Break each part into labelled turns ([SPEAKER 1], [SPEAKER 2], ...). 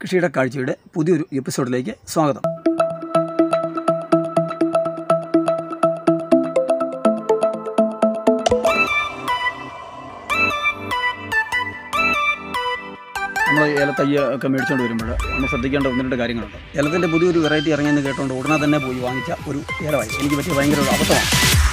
[SPEAKER 1] കൃഷിയുടെ കാഴ്ചയുടെ പുതിയൊരു എപ്പിസോഡിലേക്ക് സ്വാഗതം നമ്മൾ ഏലത്തയ്യ ഒക്കെ മേടിച്ചുകൊണ്ട് വരുമ്പോൾ നമ്മൾ ശ്രദ്ധിക്കേണ്ട ഒന്ന് രണ്ട് കാര്യങ്ങളുണ്ട് ഏലത്തിൻ്റെ പുതിയൊരു വെറൈറ്റി ഇറങ്ങിയെന്ന് കേട്ടുകൊണ്ട് ഉടനെ തന്നെ പോയി വാങ്ങിച്ച ഒരു ഏലമായി എനിക്ക് പറ്റിയ ഭയങ്കര ഒരു അബദ്ധമാണ്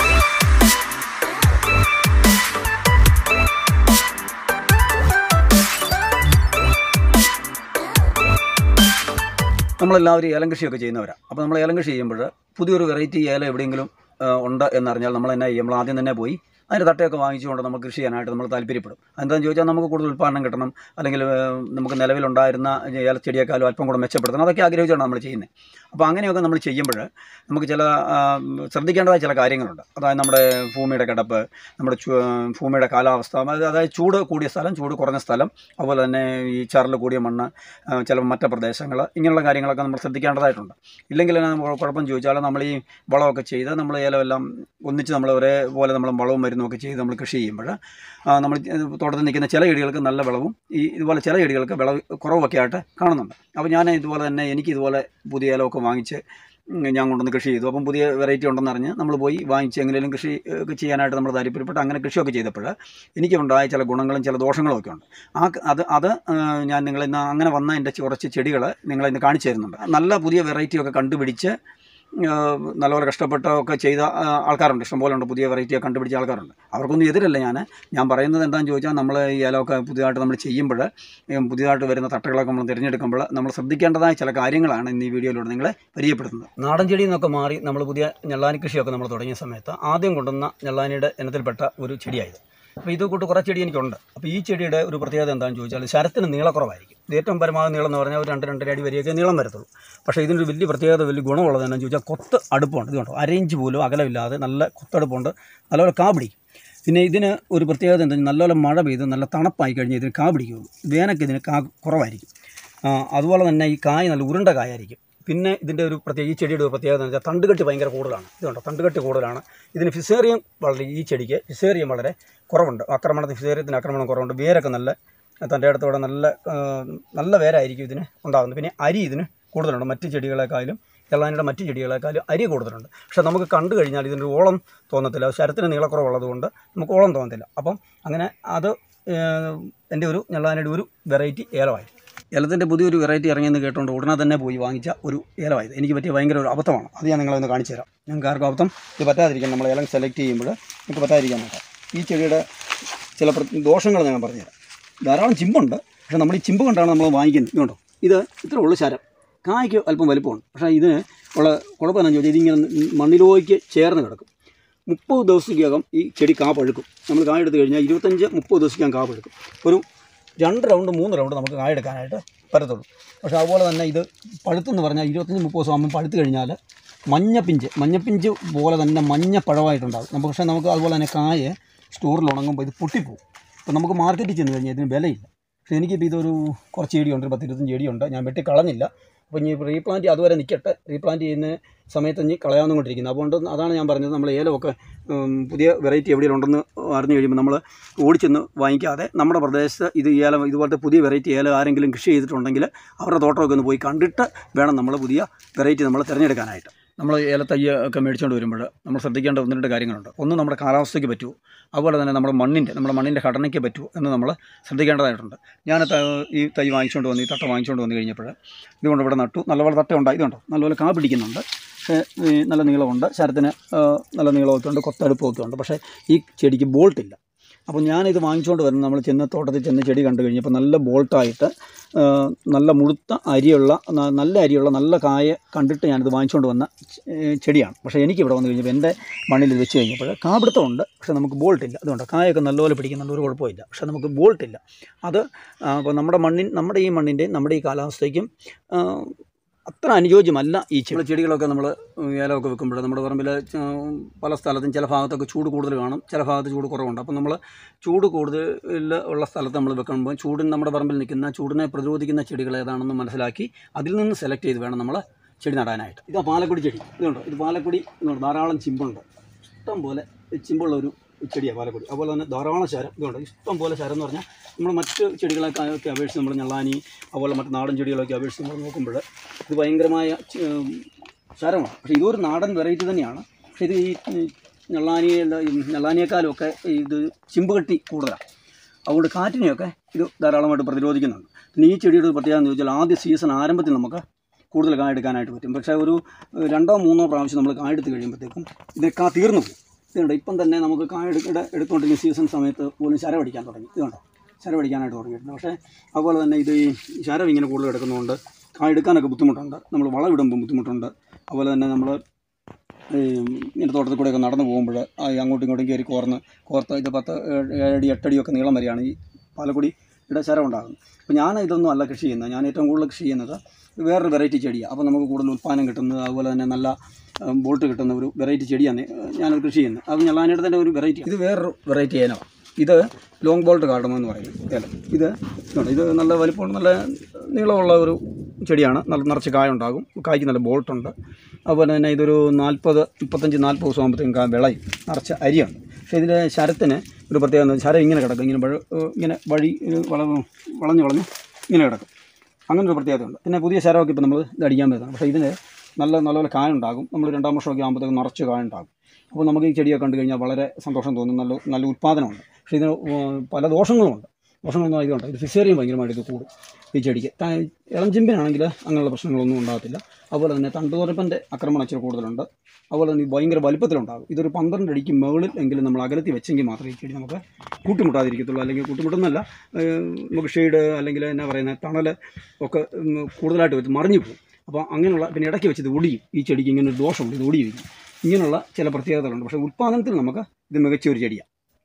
[SPEAKER 1] നമ്മളെല്ലാവരും ഏലം കൃഷിയൊക്കെ ചെയ്യുന്നവരാണ് അപ്പോൾ നമ്മൾ ഏലം കൃഷി ചെയ്യുമ്പോൾ പുതിയൊരു വെറൈറ്റി ഏലം എവിടെയെങ്കിലും ആ, ഉണ്ട് എന്നറിഞ്ഞാൽ നമ്മൾ എന്നാ ചെയ്യും നമ്മൾ ആദ്യം തന്നെ പോയി അതിൻ്റെ തട്ടയൊക്കെ വാങ്ങിച്ചുകൊണ്ട് നമ്മൾ കൃഷി ചെയ്യാനായിട്ട് നമ്മൾ താല്പര്യപ്പെടും എന്താണെന്ന് ചോദിച്ചാൽ നമുക്ക് കൂടുതൽ ഉൽപ്പാദനം കിട്ടണം അല്ലെങ്കിൽ ആ, നമുക്ക് നിലവിലുണ്ടായിരുന്ന ഏലച്ചെടിയേക്കാളും അല്പം കൂടെ മെച്ചപ്പെടുത്തണം അതൊക്കെ ആഗ്രഹിച്ചാണ് നമ്മൾ ചെയ്യുന്നത് അപ്പോൾ അങ്ങനെയൊക്കെ നമ്മൾ ചെയ്യുമ്പോൾ നമുക്ക് ചില ആ, ശ്രദ്ധിക്കേണ്ടതായ ചില കാര്യങ്ങളുണ്ട് അതായത് നമ്മുടെ ഭൂമിയുടെ കിടപ്പ് നമ്മുടെ ചു- ഭൂമിയുടെ കാലാവസ്ഥ അത് അതായത് ചൂട് കൂടിയ സ്ഥലം ചൂട് കുറഞ്ഞ സ്ഥലം അതുപോലെ തന്നെ ഈ ചാറിൽ കൂടിയ മണ്ണ് ആ, ചില മറ്റ പ്രദേശങ്ങൾ ഇങ്ങനെയുള്ള കാര്യങ്ങളൊക്കെ നമ്മൾ ശ്രദ്ധിക്കേണ്ടതായിട്ടുണ്ട് ഇല്ലെങ്കിൽ എന്നാ കുഴപ്പം ചോദിച്ചാൽ നമ്മൾ ഈ വളമൊക്കെ ചെയ്ത് നമ്മൾ ഏലമെല്ലാം ഒന്നിച്ച് നമ്മൾ ഒരേപോലെ നമ്മൾ വളവും മരുന്നും ഒക്കെ ചെയ്ത് നമ്മൾ കൃഷി ചെയ്യുമ്പോൾ ആ, നമ്മൾ തോട്ടത്തിൽ നിൽക്കുന്ന ചില ചെടികൾക്ക് നല്ല വിളവും ഈ ഇതുപോലെ ചില ചെടികൾക്ക് വിളവ് കുറവൊക്കെ ആയിട്ട് കാണുന്നുണ്ട് അപ്പോൾ ഞാൻ ഇതുപോലെ തന്നെ എനിക്ക് ഇതുപോലെ പുതിയ ഏലമൊക്കെ വാങ്ങിച്ച് ഉം, ഞാൻ കൊണ്ടുവന്ന് കൃഷി ചെയ്തു അപ്പം പുതിയ വെറൈറ്റി ഉണ്ടെന്ന് അറിഞ്ഞ് നമ്മൾ പോയി വാങ്ങിച്ച് എങ്ങനെയും കൃഷി ഏഹ്, ഒക്കെ ചെയ്യാനായിട്ട് നമ്മൾ താല്പര്യപ്പെട്ട് അങ്ങനെ കൃഷിയൊക്കെ ചെയ്തപ്പോൾ എനിക്കുണ്ടായ ചില ഗുണങ്ങളും ചില ദോഷങ്ങളും ഒക്കെ ഉണ്ട് ആ ക- അത് അത് ഏഹ്, ഞാൻ നിങ്ങളിന്ന് അങ്ങനെ വന്ന എൻ്റെ കുറച്ച് ചെടികൾ നിങ്ങളിന്ന് കാണിച്ചു തരുന്നുണ്ട് നല്ല പുതിയ വെറൈറ്റിയൊക്കെ കണ്ടുപിടിച്ച് ഏഹ്, നല്ലപോലെ കഷ്ടപ്പെട്ടൊക്കെ ചെയ്ത ആ, ആൾക്കാരുണ്ട് ഇഷ്ടംപോലെ ഉണ്ട് പുതിയ വെറൈറ്റിയൊക്കെ കണ്ടുപിടിച്ച ആൾക്കാരുണ്ട് അവർക്കൊന്നും എതിരല്ല ഞാൻ ഞാൻ പറയുന്നത് എന്താണെന്ന് ചോദിച്ചാൽ നമ്മൾ ഈ ഏലമൊക്കെ പുതിയതായിട്ട് നമ്മൾ ചെയ്യുമ്പോൾ ഏഹ്, പുതിയതായിട്ട് വരുന്ന തട്ടുകളൊക്കെ നമ്മൾ തിരഞ്ഞെടുക്കുമ്പോൾ നമ്മൾ ശ്രദ്ധിക്കേണ്ടതായ ചില കാര്യങ്ങളാണ് ഇന്ന് ഈ വീഡിയോയിലൂടെ നിങ്ങളെ പരിചയപ്പെടുത്തുന്നത് നാടൻ ചെടിയിൽ നിന്നൊക്കെ മാറി നമ്മൾ പുതിയ ഞെള്ളാനി കൃഷിയൊക്കെ നമ്മൾ തുടങ്ങിയ സമയത്ത് ആദ്യം കൊണ്ടുവന്ന ഞെള്ളാനിയുടെ ഇനത്തിൽപ്പെട്ട ഒരു ചെടിയായത് അപ്പോൾ ഇത് കൂട്ട് കുറേ ചെടി എനിക്കുണ്ട് അപ്പോൾ ഈ ചെടിയുടെ ഒരു പ്രത്യേകത എന്താണെന്ന് ചോദിച്ചാൽ ശരത്തിന് നീളക്കുറവായിരിക്കും ഇത് ഏറ്റവും പരമാവധി നീളം എന്ന് പറഞ്ഞാൽ ഒരു രണ്ട് രണ്ടര അടി വരെയൊക്കെ നീളം വരത്തുള്ളൂ പക്ഷേ ഇതിനൊരു വലിയ പ്രത്യേകത വലിയ ഗുണമുള്ളത് എന്താണെന്ന് ചോദിച്ചാൽ കൊത്ത് അടുപ്പുണ്ട് ഇതുണ്ടോ അരയിഞ്ച് പോലും അകലമില്ലാതെ നല്ല കൊത്തടുപ്പുണ്ട് നല്ലപോലെ കാ പിടിക്കും പിന്നെ ഇതിന് ഒരു പ്രത്യേകത എന്താ നല്ലപോലെ മഴ പെയ്ത് നല്ല തണുപ്പായി കഴിഞ്ഞാൽ ഇതിന് കാ പിടിക്കുകയുള്ളൂ വേനൊക്കെ ഇതിന് കാ കുറവായിരിക്കും ആ, അതുപോലെ തന്നെ ഈ കായ നല്ല ഉരുണ്ട കായായിരിക്കും പിന്നെ ഇതിൻ്റെ ഒരു പ്രത്യേക ഈ ചെടിയുടെ ഒരു പ്രത്യേകത എന്ന് വെച്ചാൽ തണ്ടുകെട്ടി ഭയങ്കര കൂടുതലാണ് ഇതുണ്ട് തണ്ടുകെട്ടി കൂടുതലാണ് ഇതിന് ഫിസേറിയം വളരെ ഈ ചെടിക്ക് ഫിസേറിയം വളരെ കുറവുണ്ട് ആക്രമണത്തിന് ഫിസേറിയത്തിന് ആക്രമണം കുറവുണ്ട് വേരൊക്കെ നല്ല തൻ്റെ അടുത്തോടെ നല്ല ആ, നല്ല വേരായിരിക്കും ഇതിന് ഉണ്ടാകുന്നത് പിന്നെ അരി ഇതിന് കൂടുതലുണ്ട് മറ്റ് ചെടികളെക്കാളും എള്ളാനിയുടെ മറ്റ് ചെടികളെക്കാളും അരി കൂടുതലുണ്ട് പക്ഷേ നമുക്ക് കണ്ടു കഴിഞ്ഞാൽ ഇതിൻ്റെ ഒരു ഓളം തോന്നത്തില്ല ശരത്തിന് നീളക്കുറവുള്ളത് കൊണ്ട് നമുക്ക് ഓളം തോന്നത്തില്ല അപ്പം അങ്ങനെ അത് ഏഹ്, എൻ്റെ ഒരു ഞെള്ളാനയുടെ ഒരു വെറൈറ്റി ഏലമായി ഏലത്തിൻ്റെ പുതിയൊരു വെറൈറ്റി ഇറങ്ങിയെന്ന് കേട്ടുകൊണ്ട് ഉടനെ തന്നെ പോയി വാങ്ങിച്ച ഒരു ഏലമായത് എനിക്ക് പറ്റിയ ഭയങ്കര ഒരു അബദ്ധമാണ് അത് ഞാൻ നിങ്ങളെ ഒന്ന് കാണിച്ചു തരാം ഞങ്ങൾക്ക് ആർക്കും അബദ്ധം ഇത് പറ്റാതിരിക്കാൻ നമ്മൾ ഏലം സെലക്ട് ചെയ്യുമ്പോൾ നമുക്ക് പറ്റാതിരിക്കാൻ നോക്കാം ഈ ചെടിയുടെ ചില പ്ര- ദോഷങ്ങൾ ഞാൻ പറഞ്ഞുതരാം ധാരാളം ചിമ്പുണ്ട് പക്ഷേ നമ്മൾ ഈ ചിമ്പ് കൊണ്ടാണ് നമ്മൾ വാങ്ങിക്കുന്നത് ഇതുകൊണ്ടോ ഇത് ഇത്ര ഉള്ളു ശരം കായ്ക്ക് അല്പം വലുപ്പമുണ്ട് പക്ഷേ ഇതിന് ഉള്ള കുഴപ്പം എന്താണെന്ന് ചോദിച്ചാൽ ഇതിങ്ങനെ മണ്ണിലേക്ക് ചേർന്ന് കിടക്കും മുപ്പത് ദിവസത്തിനകം ഈ ചെടി കാ പഴുക്കും നമ്മൾ കായ എടുത്തു കഴിഞ്ഞാൽ ഇരുപത്തഞ്ച് മുപ്പത് ദിവസത്തിനകം കാ പഴുക്കും ഒരു രണ്ട് റൗണ്ട് മൂന്ന് റൗണ്ട് നമുക്ക് കായ എടുക്കാനായിട്ട് പറ്റത്തുള്ളൂ പക്ഷേ അതുപോലെ തന്നെ ഇത് പഴുത്തെന്ന് പറഞ്ഞാൽ ഇരുപത്തഞ്ച് മുപ്പത് ദിവസം ആകുമ്പോൾ പഴുത്ത് കഴിഞ്ഞാൽ മഞ്ഞപ്പിഞ്ച് മഞ്ഞപ്പിഞ്ച് പോലെ തന്നെ മഞ്ഞ പഴമായിട്ടുണ്ടാകും നമുക്ക് പക്ഷേ നമുക്ക് അതുപോലെ തന്നെ കായ സ്റ്റോറിൽ ഉണങ്ങുമ്പോൾ ഇത് പൊട്ടിപ്പോവും അപ്പോൾ നമുക്ക് മാർക്കറ്റിൽ ചെന്ന് കഴിഞ്ഞാൽ ഇതിന് വിലയില്ല പക്ഷേ എനിക്കിപ്പോൾ ഇതൊരു കുറച്ച് ചെടിയുണ്ട് ഒരു പത്ത് ഇരുപത്തഞ്ച് ചെടിയുണ്ട് ഞാൻ വെട്ടി കളഞ്ഞില്ല അപ്പോൾ ഇനി റീപ്ലാന്റ് അതുവരെ നിൽക്കട്ടെ റീപ്ലാന്റ് ചെയ്യുന്ന സമയത്ത് ഇനി കളയാവുന്ന കൊണ്ടിരിക്കുന്നത് അതുകൊണ്ട് അതാണ് ഞാൻ പറഞ്ഞത് നമ്മൾ ഏലമൊക്കെ ഉം, പുതിയ വെറൈറ്റി എവിടെയെങ്കിലും ഉണ്ടെന്ന് അറിഞ്ഞു കഴിയുമ്പോൾ നമ്മൾ ഓടിച്ചെന്ന് വാങ്ങിക്കാതെ നമ്മുടെ പ്രദേശത്ത് ഇത് ഏലം ഇതുപോലത്തെ പുതിയ വെറൈറ്റി ഏലം ആരെങ്കിലും കൃഷി ചെയ്തിട്ടുണ്ടെങ്കിൽ അവരുടെ തോട്ടമൊക്കെ ഒന്ന് പോയി കണ്ടിട്ട് വേണം നമ്മൾ പുതിയ വെറൈറ്റി നമ്മൾ തിരഞ്ഞെടുക്കാനായിട്ട് നമ്മൾ ഏലത്തയ്യ ഒക്കെ മേടിച്ചുകൊണ്ട് വരുമ്പോൾ നമ്മൾ ശ്രദ്ധിക്കേണ്ട ഒന്ന് രണ്ട് കാര്യങ്ങളുണ്ട് ഒന്ന് നമ്മുടെ കാലാവസ്ഥയ്ക്ക് പറ്റുമോ അതുപോലെ തന്നെ നമ്മുടെ മണ്ണിൻ്റെ നമ്മുടെ മണ്ണിൻ്റെ ഘടനയ്ക്ക് പറ്റുമോ എന്ന് നമ്മൾ ശ്രദ്ധിക്കേണ്ടതായിട്ടുണ്ട് ഞാൻ ത- ഈ തൈ വാങ്ങിച്ചുകൊണ്ട് വന്ന് ഈ തട്ട വാങ്ങിച്ചുകൊണ്ട് വന്നു കഴിഞ്ഞപ്പോൾ ഇതുകൊണ്ട് ഇവിടെ നട്ടു നല്ലപോലെ തട്ട ഉണ്ടായി ഇതുണ്ടോ നല്ലപോലെ കാ പിടിക്കുന്നുണ്ട് പക്ഷേ ഈ നല്ല നീളമുണ്ട് ശരത്തിന് ആ, നല്ല നീളമൊക്കെ ഉണ്ട് കൊത്തടുപ്പമൊക്കെ ഉണ്ട് പക്ഷേ ഈ ചെടിക്ക് ബോൾട്ടില്ല അപ്പോൾ ഞാനിത് വാങ്ങിച്ചുകൊണ്ട് വരുന്ന നമ്മൾ ചെന്ന് തോട്ടത്തിൽ ചെന്ന് ചെടി കണ്ടു കഴിഞ്ഞപ്പോൾ നല്ല ബോൾട്ടായിട്ട് ആ, നല്ല മുഴുത്ത അരിയുള്ള ന- നല്ല അരിയുള്ള നല്ല കായ കണ്ടിട്ട് ഞാനിത് വാങ്ങിച്ചുകൊണ്ട് വന്ന ചെ- ഏ, ചെടിയാണ് പക്ഷേ എനിക്ക് ഇവിടെ വന്നു കഴിഞ്ഞപ്പോൾ എൻ്റെ മണ്ണിൽ ഇത് വെച്ച് കഴിഞ്ഞപ്പോൾ കാപിടുത്തമുണ്ട് പക്ഷേ നമുക്ക് ബോൾട്ടില്ല അതുകൊണ്ട് കായൊക്കെ നല്ലപോലെ പിടിക്കുന്നുണ്ട് ഒരു കുഴപ്പമില്ല പക്ഷേ നമുക്ക് ബോൾട്ടില്ല അത് അപ്പോൾ നമ്മുടെ മണ്ണിൻ നമ്മുടെ ഈ മണ്ണിൻ്റെയും നമ്മുടെ ഈ കാലാവസ്ഥയ്ക്കും ആ, അത്ര അനുയോജ്യമല്ല ഈ ചെടി ചെടികളൊക്കെ നമ്മൾ ഏലമൊക്കെ വെക്കുമ്പോൾ നമ്മുടെ പറമ്പിൽ പല സ്ഥലത്തും ചില ഭാഗത്തൊക്കെ ചൂട് കൂടുതൽ കാണും ചില ഭാഗത്ത് ചൂട് കുറവുണ്ട് അപ്പോൾ നമ്മൾ ചൂട് കൂടുതൽ ഉള്ള സ്ഥലത്ത് നമ്മൾ വെക്കുമ്പോൾ ചൂടിന് നമ്മുടെ പറമ്പിൽ നിൽക്കുന്ന ചൂടിനെ പ്രതിരോധിക്കുന്ന ചെടികൾ ഏതാണെന്ന് മനസ്സിലാക്കി അതിൽ നിന്ന് സെലക്ട് ചെയ്ത് വേണം നമ്മൾ ചെടി നടാനായിട്ട് ഇതാ പാലക്കുടി ചെടി ഇതുണ്ടോ ഇത് പാലക്കുടി ഇതുണ്ട് ധാരാളം ചിമ്പുണ്ട് ഇഷ്ടം പോലെ ചിമ്പുള്ള ഒരു ചെടിയാണ് പാലക്കൊടി അതുപോലെ തന്നെ ധാരാളം ശരം ഇതുണ്ട് ഇഷ്ടം പോലെ ശരം എന്ന് പറഞ്ഞാൽ നമ്മൾ മറ്റ് ചെടികളൊക്കെ ഒക്കെ അപേക്ഷിച്ച് നമ്മൾ ഞള്ളാനി അതുപോലെ മറ്റ് നാടൻ ചെടികളൊക്കെ അപേക്ഷിച്ച് നമ്മൾ നോക്കുമ്പോൾ ഇത് ഭയങ്കരമായ ച- ഉം, ശരമാണ് പക്ഷേ ഇതൊരു നാടൻ വെറൈറ്റി തന്നെയാണ് പക്ഷേ ഇത് ഈ ഉം, ഞള്ളാനി ഞള്ളാനിയേക്കാളും ഒക്കെ ഇത് ചിമ്പുകെട്ടി കൂടുതലാണ് അതുകൊണ്ട് കാറ്റിനെയൊക്കെ ഇത് ധാരാളമായിട്ട് പ്രതിരോധിക്കുന്നുണ്ട് പിന്നെ ഈ ചെടിയുടെ ഒരു പ്രത്യേകത എന്ന് ചോദിച്ചാൽ ആദ്യ സീസൺ ആരംഭത്തിൽ നമുക്ക് കൂടുതൽ കായ എടുക്കാനായിട്ട് പറ്റും പക്ഷേ ഒരു ഏഹ്, രണ്ടോ മൂന്നോ പ്രാവശ്യം നമ്മൾ കായ എടുത്ത് കഴിയുമ്പോഴത്തേക്കും ഇത് കാ തീർന്നു പോകും ഇതുണ്ട് ഇപ്പം തന്നെ നമുക്ക് കായ എടുക്ക എടുത്തുകൊണ്ടിരിക്കുന്ന സീസൺ സമയത്ത് പോലും ശരമടിക്കാൻ തുടങ്ങി ഇത് കണ്ടോ ശരമടിക്കാനായിട്ട് തുടങ്ങിയിട്ടുണ്ട് പക്ഷേ അതുപോലെ തന്നെ ഇത് ഈ ശരം ഇങ്ങനെ കൂടുതൽ എടുക്കുന്നതുകൊണ്ട് കായ എടുക്കാനൊക്കെ ബുദ്ധിമുട്ടുണ്ട് നമ്മൾ വളമിടുമ്പോൾ ബുദ്ധിമുട്ടുണ്ട് അതുപോലെ തന്നെ നമ്മൾ ഈ ഇങ്ങനെ തോട്ടത്തിൽ കൂടെയൊക്കെ നടന്നു പോകുമ്പോൾ അങ്ങോട്ടും ഇങ്ങോട്ടും കയറി കോർന്ന് കോർത്ത് ഇത് പത്ത് ഏഴ് ഏഴടി എട്ടടിയൊക്കെ നീളം വരെയാണ് ഈ പാലക്കുടിയുടെ ശരം ഉണ്ടാകുന്നത് അപ്പോൾ ഞാൻ ഇതൊന്നും അല്ല കൃഷി ചെയ്യുന്നത് ഞാൻ ഏറ്റവും കൂടുതൽ കൃഷി ചെയ്യുന്നത് വേറൊരു വെറൈറ്റി ചെടിയാണ് അപ്പോൾ നമുക്ക് കൂടുതൽ ഉൽപ്പാദനം കിട്ടുന്നത് അതുപോലെ തന്നെ നല്ല ഉം, ബോൾട്ട് കിട്ടുന്ന ഒരു വെറൈറ്റി ചെടിയാണ് ഞാൻ കൃഷി ചെയ്യുന്നത് അത് ഞള്ളാനിയുടെ തന്നെ ഒരു വെറൈറ്റി ഇത് വേറൊരു വെറൈറ്റി ഇനമാണ് ഇത് ലോങ് ബോൾട്ട് കാർഡമ എന്ന് പറയുന്നത് ഏലം ഇത് ഇതുണ്ട്. ഇത് നല്ല വലിപ്പം നല്ല നീളമുള്ള ഒരു ചെടിയാണ് നല്ല നിറച്ച് കായ ഉണ്ടാകും കായ്ക്ക് നല്ല ബോൾട്ടുണ്ട് അതുപോലെ തന്നെ ഇതൊരു നാൽപ്പത് മുപ്പത്തഞ്ച് നാൽപ്പത് ദിവസം ആകുമ്പോഴത്തേക്കും കാ വിളയും നിറച്ച് അരിയുണ്ട് പക്ഷേ ഇതിൻ്റെ ശരത്തിന് ഒരു പ്രത്യേകത എന്ന് വെച്ചാൽ ശരം ഇങ്ങനെ കിടക്കും ഇങ്ങനെ വഴ ഇങ്ങനെ വഴി ഇത് വള വളഞ്ഞ് വളഞ്ഞ് ഇങ്ങനെ കിടക്കും അങ്ങനെ ഒരു പ്രത്യേകതയുണ്ട് പിന്നെ പുതിയ ശരമൊക്കെ ഇപ്പോൾ നമ്മൾ ഇത് അടിക്കാൻ പറ്റുന്നത് പക്ഷേ ഇതിന് നല്ല നല്ലപോലെ കായ ഉണ്ടാകും നമ്മൾ രണ്ടാം വർഷമൊക്കെ ആകുമ്പോഴത്തേക്കും നിറച്ച് കായ ഉണ്ടാകും അപ്പോൾ നമുക്ക് ഈ ചെടിയൊക്കെ കണ്ടു കഴിഞ്ഞാൽ വളരെ സന്തോഷം തോന്നും നല്ല നല്ല ഉൽപ്പാദനമുണ്ട് പക്ഷേ ഇതിന് ഉം, പല ദോഷങ്ങളുമുണ്ട് ദോഷങ്ങളൊന്നും ഇതുണ്ട് ഇത് ഫിസേറിയം ഭയങ്കരമായിട്ട് ഇത് കൂടും ഈ ചെടിക്ക് ത- ഇളം ചിമ്പിനാണെങ്കിൽ അങ്ങനെയുള്ള പ്രശ്നങ്ങളൊന്നും ഉണ്ടാകത്തില്ല അതുപോലെ തന്നെ തണ്ടുതുറപ്പൻ്റെ ആക്രമണം ഇച്ചിരി കൂടുതലുണ്ട് അതുപോലെ തന്നെ ഇത് ഭയങ്കര വലിപ്പത്തിലുണ്ടാകും ഇതൊരു പന്ത്രണ്ട് അടിക്ക് മുകളിൽ എങ്കിലും നമ്മൾ അകലത്തി വെച്ചെങ്കിൽ മാത്രമേ ഈ ചെടി നമുക്ക് കൂട്ടിമുട്ടാതിരിക്കത്തുള്ളൂ അല്ലെങ്കിൽ കൂട്ടിമുട്ടുന്നല്ല ഏഹ്, നമുക്ക് ഷെയ്ഡ് അല്ലെങ്കിൽ എന്നാ പറയുന്നത് തണൽ ഒക്കെ ഉം, കൂടുതലായിട്ട് വെച്ച് മറിഞ്ഞു പോകും അപ്പോൾ അങ്ങനെയുള്ള പിന്നെ ഇടയ്ക്ക് വെച്ച് ഇത് ഒടിയും ഈ ചെടിക്ക് ഇങ്ങനെ ഒരു ദോഷമുണ്ട് ഇത് ഒടിയിരിക്കും ഇങ്ങനെയുള്ള ചില പ്രത്യേകതകളുണ്ട് പക്ഷേ ഉൽപ്പാദനത്തിൽ നമുക്ക് ഇത് മികച്ച ഒരു ചെടിയാണ്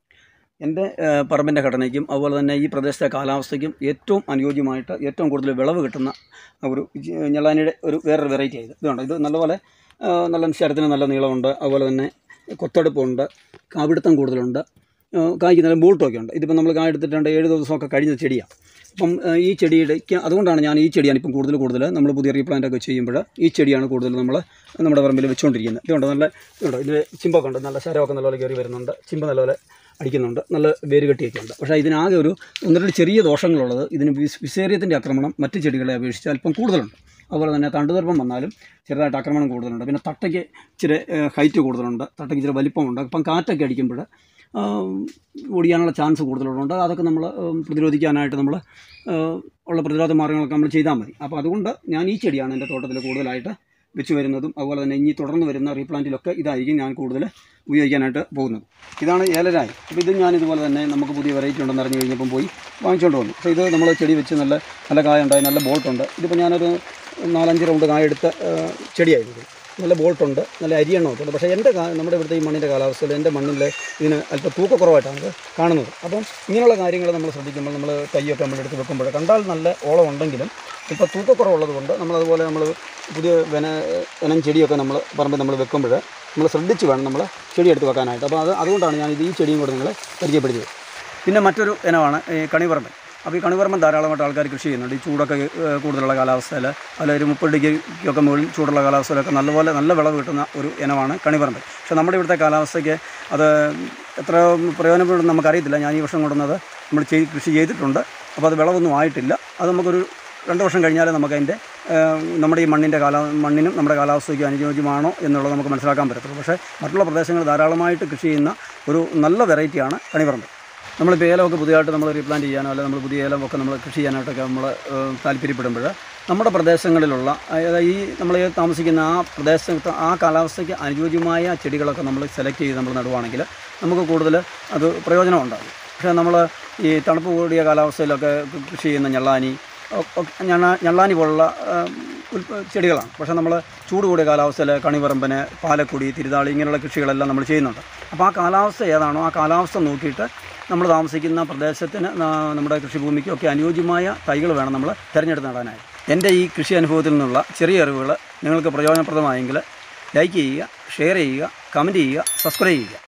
[SPEAKER 1] എൻ്റെ ഏഹ്, പറമ്പിൻ്റെ ഘടനയ്ക്കും അതുപോലെ തന്നെ ഈ പ്രദേശത്തെ കാലാവസ്ഥയ്ക്കും ഏറ്റവും അനുയോജ്യമായിട്ട് ഏറ്റവും കൂടുതൽ വിളവ് കിട്ടുന്ന ഒരു ജ- ഞെള്ളാനിയുടെ ഒരു വേറൊരു വെറൈറ്റി ആയത് ഇതുണ്ട് ഇത് നല്ലപോലെ ഏഹ്, നല്ല ശരത്തിന് നല്ല നീളമുണ്ട് അതുപോലെ തന്നെ കൊത്തെടുപ്പുണ്ട് കാവിടുത്തം കൂടുതലുണ്ട് ഏഹ്, കായ്ക്ക് നല്ല ബോൾട്ടൊക്കെ ഉണ്ട് ഇതിപ്പോൾ നമ്മൾ കായ എടുത്തിട്ടുണ്ട് ഏഴ് ദിവസമൊക്കെ കഴിഞ്ഞ ചെടിയാണ് അപ്പം ഏഹ്, ഈ ചെടിയുടെക്ക് അതുകൊണ്ടാണ് ഞാൻ ഈ ചെടിയാണ് ഇപ്പം കൂടുതൽ കൂടുതൽ നമ്മൾ പുതിയ റീപ്ലാന്റ് ഒക്കെ ചെയ്യുമ്പോൾ ഈ ചെടിയാണ് കൂടുതൽ നമ്മൾ നമ്മുടെ പറമ്പിൽ വെച്ചുകൊണ്ടിരിക്കുന്നത് ഇതുണ്ട് നല്ല ഇതുണ്ട് ഇതിൽ ചിമ്പൊക്കെ ഉണ്ട് നല്ല ശരമൊക്കെ നല്ലപോലെ കയറി വരുന്നുണ്ട് ചിമ്പ് നല്ലപോലെ അടിക്കുന്നുണ്ട് നല്ല വേര് കെട്ടിയൊക്കെ ഉണ്ട് പക്ഷേ ഇതിനാകെ ഒരു ഒന്ന് രണ്ട് ചെറിയ ദോഷങ്ങളുള്ളത് ഇതിന് വിസ് വിസേറിയത്തിൻ്റെ ആക്രമണം മറ്റ് ചെടികളെ അപേക്ഷിച്ച് അല്പം കൂടുതലുണ്ട് അതുപോലെ തന്നെ തണ്ടുതർപ്പം വന്നാലും ചെറുതായിട്ട് ആക്രമണം കൂടുതലുണ്ട് പിന്നെ തട്ടയ്ക്ക് ഇച്ചിരി ഹൈറ്റ് കൂടുതലുണ്ട് തട്ടയ്ക്ക് ഇച്ചിരി വലിപ്പമുണ്ട് അപ്പം കാറ്റൊക്കെ അടിക്കുമ്പോൾ ഓടിയാനുള്ള ചാൻസ് കൂടുതലുണ്ട് അതൊക്കെ നമ്മൾ പ്രതിരോധിക്കാനായിട്ട് നമ്മൾ ഉള്ള പ്രതിരോധ മാർഗ്ഗങ്ങളൊക്കെ നമ്മൾ ചെയ്താൽ മതി അപ്പോൾ അതുകൊണ്ട് ഞാൻ ഈ ചെടിയാണ് എൻ്റെ തോട്ടത്തിൽ കൂടുതലായിട്ട് വെച്ച് വരുന്നതും അതുപോലെ തന്നെ ഇനി തുടർന്ന് വരുന്ന റീപ്ലാന്റിലൊക്കെ ഇതായിരിക്കും ഞാൻ കൂടുതൽ ഉപയോഗിക്കാനായിട്ട് പോകുന്നത് ഇതാണ് ഏലരായി അപ്പോൾ ഇത് ഞാൻ ഇതുപോലെ തന്നെ നമുക്ക് പുതിയ വെറൈറ്റി ഉണ്ടെന്ന് അറിഞ്ഞു കഴിഞ്ഞപ്പം പോയി വാങ്ങിച്ചുകൊണ്ട് വന്നു അപ്പോൾ ഇത് നമ്മൾ ചെടി വെച്ച് നല്ല നല്ല കായ ഉണ്ടായി നല്ല ബോൾട്ടുണ്ട് ഇതിപ്പോൾ ഞാനൊരു നാലഞ്ച് റൗണ്ട് കായ എടുത്ത ഏഹ്, ചെടിയായിരുന്നു ഇത്. നല്ല ബോൾട്ടുണ്ട് നല്ല അരിയെണ്ണമൊക്കെ ഉണ്ട് പക്ഷേ എൻ്റെ കാ- നമ്മുടെ ഇവിടുത്തെ ഈ മണ്ണിൻ്റെ കാലാവസ്ഥയിൽ എൻ്റെ മണ്ണിൽ ഇതിന് അല്പം തൂക്കക്കുറവായിട്ടാണ് ഇത് കാണുന്നത് അപ്പം ഇങ്ങനെയുള്ള കാര്യങ്ങൾ നമ്മൾ ശ്രദ്ധിക്കുമ്പോൾ നമ്മൾ തൈയൊക്കെ നമ്മൾ എടുത്ത് വെക്കുമ്പോൾ കണ്ടാൽ നല്ല ഓളം ഉണ്ടെങ്കിലും ഇപ്പോൾ തൂക്കക്കുറവുള്ളത് കൊണ്ട് നമ്മളതുപോലെ നമ്മൾ പുതിയ വന വനം ചെടിയൊക്കെ നമ്മൾ പറമ്പിൽ നമ്മൾ വെക്കുമ്പോൾ നമ്മൾ ശ്രദ്ധിച്ച് വേണം നമ്മൾ ചെടി എടുത്ത് വെക്കാനായിട്ട് അപ്പോൾ അത് അതുകൊണ്ടാണ് ഞാൻ ഇത് ഈ ചെടിയും കൂടെ നിങ്ങളെ പരിചയപ്പെടുത്തിയത് പിന്നെ മറ്റൊരു ഇനമാണ് ഈ കണിപറമ്പൻ അപ്പോൾ ഈ കണിപറമ്പൻ ധാരാളമായിട്ട് ആൾക്കാർ കൃഷി ചെയ്യുന്നുണ്ട് ഈ ചൂടൊക്കെ ഏഹ്, കൂടുതലുള്ള കാലാവസ്ഥയിൽ അല്ല ഒരു മുപ്പത് ഡിഗ്രിക്കൊക്കെ മുകളിൽ ചൂടുള്ള കാലാവസ്ഥയിലൊക്കെ നല്ലപോലെ നല്ല വിളവ് കിട്ടുന്ന ഒരു ഇനമാണ് കണിപറമ്പൻ പക്ഷേ നമ്മുടെ ഇവിടുത്തെ കാലാവസ്ഥയ്ക്ക് അത് എത്ര പ്രയോജനപ്പെടും നമുക്കറിയത്തില്ല ഞാൻ ഈ വർഷം കൊണ്ടുവന്നത് നമ്മൾ ചെയ്ത് കൃഷി ചെയ്തിട്ടുണ്ട് അപ്പോൾ അത് വിളവൊന്നും ആയിട്ടില്ല അത് നമുക്കൊരു രണ്ട് വർഷം കഴിഞ്ഞാലേ നമുക്ക് അതിൻ്റെ നമ്മുടെ ഈ മണ്ണിൻ്റെ കാലാ മണ്ണിനും നമ്മുടെ കാലാവസ്ഥയ്ക്കും അനുയോജ്യമാണോ എന്നുള്ളത് നമുക്ക് മനസ്സിലാക്കാൻ പറ്റത്തുള്ളൂ പക്ഷേ മറ്റുള്ള പ്രദേശങ്ങൾ ധാരാളമായിട്ട് കൃഷി ചെയ്യുന്ന ഒരു നല്ല വെറൈറ്റിയാണ് കണിപറമ്പ് നമ്മളിപ്പോൾ ഏലമൊക്കെ പുതിയതായിട്ട് നമ്മൾ റീപ്ലാന്റ് ചെയ്യാനോ അല്ലെങ്കിൽ നമ്മൾ പുതിയ ഏലമൊക്കെ നമ്മൾ കൃഷി ചെയ്യാനായിട്ടൊക്കെ നമ്മൾ താല്പര്യപ്പെടുമ്പോൾ നമ്മുടെ പ്രദേശങ്ങളിലുള്ള അതായത് ഈ നമ്മൾ താമസിക്കുന്ന ആ പ്രദേശത്ത് ആ കാലാവസ്ഥയ്ക്ക് അനുയോജ്യമായ ചെടികളൊക്കെ നമ്മൾ സെലക്ട് ചെയ്ത് നമ്മൾ നടുവാണെങ്കിൽ നമുക്ക് കൂടുതൽ അത് പ്രയോജനം ഉണ്ടാകും പക്ഷേ നമ്മൾ ഈ തണുപ്പ് കൂടിയ കാലാവസ്ഥയിലൊക്കെ കൃഷി ചെയ്യുന്ന ഞള്ളാനി ഒ- ഒ- ഞണ്ണ ഞള്ളാനി പോലുള്ള ആ, ഉൽപ്പ ചെടികളാണ് പക്ഷേ നമ്മൾ ചൂട് കൂടിയ കാലാവസ്ഥയിൽ കണിപറമ്പന് പാലക്കുടി തിരുതാളി ഇങ്ങനെയുള്ള കൃഷികളെല്ലാം നമ്മൾ ചെയ്യുന്നുണ്ട് അപ്പോൾ ആ കാലാവസ്ഥ ഏതാണോ ആ കാലാവസ്ഥ നോക്കിയിട്ട് നമ്മൾ താമസിക്കുന്ന പ്രദേശത്തിന് ന- നമ്മുടെ കൃഷിഭൂമിക്കും ഒക്കെ അനുയോജ്യമായ തൈകൾ വേണം നമ്മൾ തിരഞ്ഞെടുത്ത് നടാനായി എൻ്റെ ഈ കൃഷി അനുഭവത്തിൽ നിന്നുള്ള ചെറിയ അറിവുകൾ നിങ്ങൾക്ക് പ്രയോജനപ്രദമായെങ്കിൽ ലൈക്ക് ചെയ്യുക ഷെയർ ചെയ്യുക കമൻറ്റ് ചെയ്യുക സബ്സ്ക്രൈബ് ചെയ്യുക